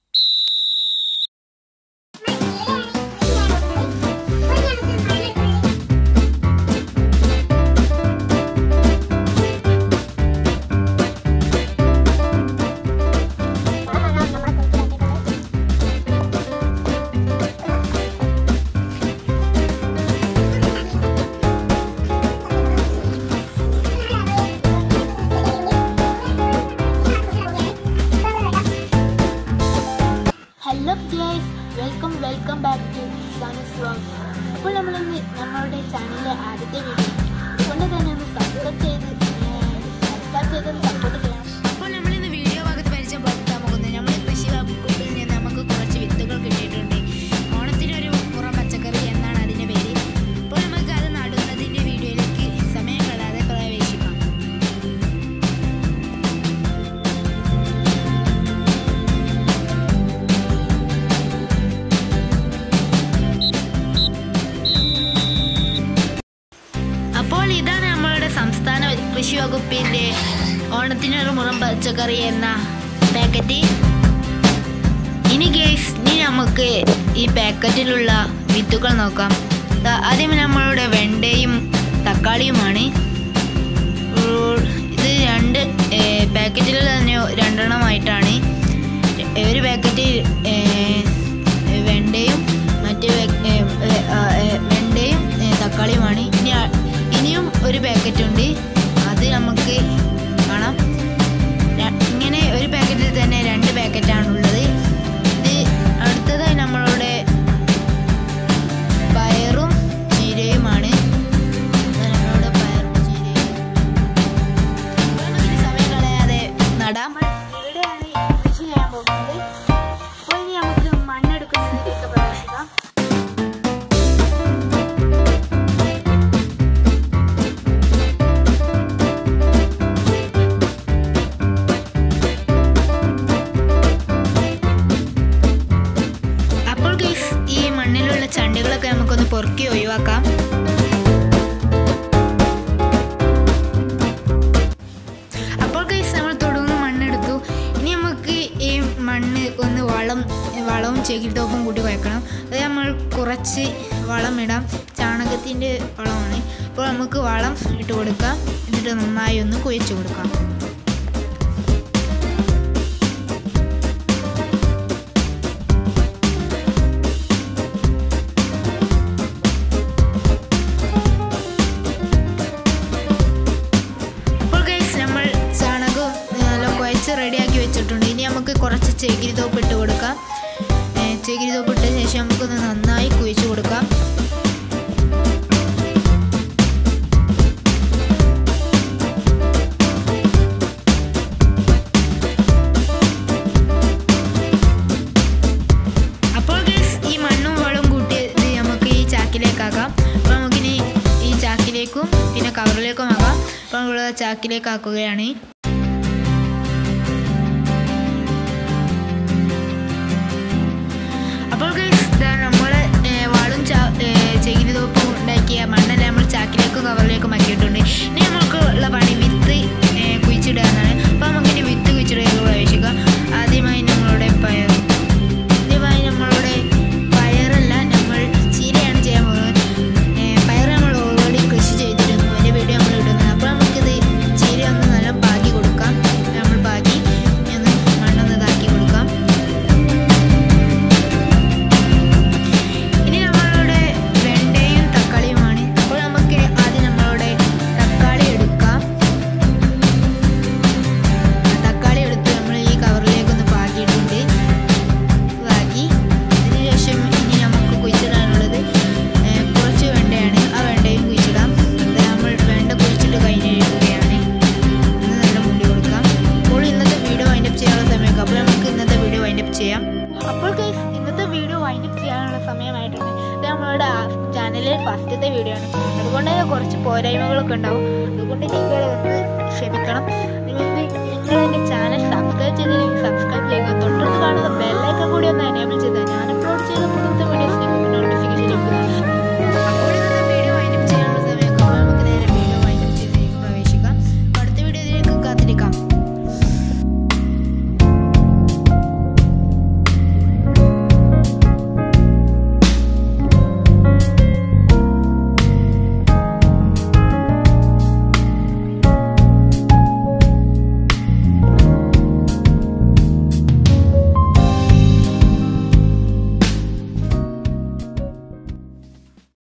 hello guys welcome welcome back to സനസ് vlog അപ്പോൾ നമ്മൾ ഇന്ന് നമ്മളുടെ ചാനലിലെ ആദ്യത്തെ വീഡിയോ കൊണ്ട് തന്നെ ഒന്ന് സബ്സ്ക്രൈബ് ചെയ്ത് സബ്സ്ക്രൈബ് ചെയ്ത് സപ്പോർട്ട് ചെയ്യണം അപ്പോൾ നമ്മൾ ഇന്ന് വീഡിയോ ഭാഗത്ത് പരിചയപ്പെടുത്താൻ പോകുന്നത് നമ്മൾ കൃഷി വകുപ്പിൽ നിന്ന് നമുക്ക് കുറച്ച് വിത്തുകൾ കിട്ടിയിട്ടുണ്ട് ഓണത്തിന് ഒരു പുറം പച്ചക്കറി എന്നാണ് അതിൻ്റെ പേര് അപ്പോൾ നമുക്ക് അത് നടുന്നതിൻ്റെ വീഡിയോയിലേക്ക് സമയം കളയാതെ പ്രവേശിക്കാം അപ്പോൾ ഇതാണ് നമ്മളുടെ സംസ്ഥാന കൃഷി വകുപ്പിന്റെ ഓണത്തിനൊരു മുറം പച്ചക്കറി എന്ന പാക്കറ്റ് ഇനി ഗേസ് ഇനി നമുക്ക് ഈ പാക്കറ്റിലുള്ള വിത്തുകൾ നോക്കാം ദാ ആദ്യം നമ്മളുടെ വെണ്ടയും തക്കാളിയുമാണ് ഉം, ഇത് രണ്ട് പാക്കറ്റിൽ തന്നെ രണ്ടെണ്ണമായിട്ടാണ് ഒരു പാക്കറ്റ് വെണ്ടയും മറ്റേ പാക്ക്- ഏ, ഏ, ആ, ഏ, വെണ്ടയും ഏ, തക്കാളിയുമാണ് ഇനി ആ- ഇനിയും ഒരു പാക്കറ്റ് ഉണ്ട് അത് നമുക്ക് കാണാം ര- ഇങ്ങനെ ഒരു പാക്കറ്റിൽ തന്നെ രണ്ട് പാക്കറ്റാണുള്ളത് ഇത് അടുത്തതായി നമ്മളുടെ പയറും ചീരയുമാണ് ഇത് നമ്മളുടെ പയറും ചീരയും അപ്പോൾ നമുക്കിനി സമയം കളയാതെ നടാം ഇവിടെയാണ് ഈ കൃഷി ചെയ്യാൻ പോകുന്നത് അപ്പോൾ ഇനി നമുക്ക് മണ്ണെടുക്കുന്നതിലേക്ക് പ്രവേശിക്കാം അപ്പോൾ ഗൈസ് ഈ മണ്ണിലുള്ള ചണ്ടികളൊക്കെ നമുക്കൊന്ന് പൊറുക്കി ഒഴിവാക്കാം അപ്പോൾ ഗൈസ് നമ്മൾ തുടങ്ങുന്ന മണ്ണെടുത്തു ഇനി നമുക്ക് ഈ മണ്ണ് ഒന്ന് വളം വളവും ചകിരിത്തോപ്പും കൂട്ടി കുഴക്കണം അത് നമ്മൾ കുറച്ച് വളം ഇടാം ചാണകത്തിൻ്റെ വളമാണ് അപ്പോൾ നമുക്ക് വളം ഇട്ട് കൊടുക്കാം എന്നിട്ട് നന്നായി ഒന്ന് കുഴച്ച് കൊടുക്കാം അപ്പോൾ ഗൈസ് നമ്മൾ ചാണകം നല്ല കുഴച്ച് റെഡിയാക്കി വെച്ചിട്ടുണ്ട് ഇനി നമുക്ക് കുറച്ച് ചകിരി തോപ്പ് ഇട്ട് കൊടുക്കാം ഏ, ചകിരി തോപ്പ് ഇട്ട ശേഷം നമുക്കൊന്ന് നന്നായി കുഴിച്ച് കൊടുക്കാം അപ്പോൾ ഗൈസ് ഈ മണ്ണും വളവും കൂട്ടി ഇത് നമുക്ക് ഈ ചാക്കിലേക്കാക്കാം അപ്പോൾ നമുക്കിനി ഈ ചാക്കിലേക്കും പിന്നെ കവറിലേക്കും ആക്കാം അപ്പോൾ നമ്മൾ ചാക്കിലേക്ക് ആക്കുകയാണ് അപ്പോൾ ഗൈസ് നമ്മൾ വാളും ചകിരി തോപ്പും ഉണ്ടാക്കിയ മണ്ണെല്ലാം നമ്മൾ ചാക്കിലേക്കും കവറിലേക്കും ആക്കിയിട്ടുണ്ട് ഇനി നമുക്ക് ഉള്ള പണി വിത്ത് ഏ, കുഴിച്ചിടുക എന്നാണ് അപ്പോൾ നമുക്കിനി വിത്ത് കുഴിച്ചിടുക പ്രവേശിക്കാം ആദ്യമായി നമ്മളുടെ പയർ ആദ്യമായി നമ്മളുടെ പയറല്ല നമ്മൾ ചീരയാണ് ചെയ്യാൻ പോകുന്നത് ഏ, പയർ നമ്മൾ ഓൾറെഡി കൃഷി ചെയ്തിരുന്നു അതിൻ്റെ വീഡിയോ നമ്മൾ ഇടുന്നത് അപ്പോൾ നമുക്കിത് ചീര ഒന്ന് നല്ല പാകി കൊടുക്കാം നമ്മൾ പാകി ഒന്ന് മണ്ണൊന്ന് ഇതാക്കി കൊടുക്കാം ഇനി നമ്മളുടെ വെണ്ടയും തക്കാളിയുമാണ് അപ്പോൾ നമുക്ക് ആദ്യം നമ്മളുടെ തക്കാളി എടുക്കാം തക്കാളി എടുത്ത് നമ്മൾ ഈ കവറിലേക്ക് ഒന്ന് പാകിയിട്ടുണ്ട് ഇതാക്കി അതിനുശേഷം ഇനി നമുക്ക് കുഴിച്ചിടാനുള്ളത് ഏ, കുറച്ച് വെണ്ടയാണ് ആ വെണ്ടയും കുഴിച്ചിടാം അത് നമ്മൾ വെണ്ട കുഴിച്ചിട്ട് കഴിഞ്ഞിരിക്കുകയാണ് ഇന്ന് നല്ല മുടി കൊടുക്കാം അപ്പോൾ ഇന്നത്തെ വീഡിയോ വൈൻഡപ്പ് ചെയ്യാനുള്ള സമയമൊക്കെ അപ്പോൾ നമുക്ക് ഇന്നത്തെ വീഡിയോ വൈൻഡപ്പ് ചെയ്യാം അപ്പോൾ ഗൈസ് ഇന്നത്തെ വീഡിയോ വൈൻഡപ്പ് ചെയ്യാനുള്ള സമയമായിട്ടുണ്ട് ഇത് നമ്മളുടെ ചാനലിലെ ഫസ്റ്റത്തെ വീഡിയോ ആണ് അതുകൊണ്ട് തന്നെ കുറച്ച് പോരായ്മകളൊക്കെ ഉണ്ടാവും അതുകൊണ്ട് നിങ്ങൾ ഒന്ന്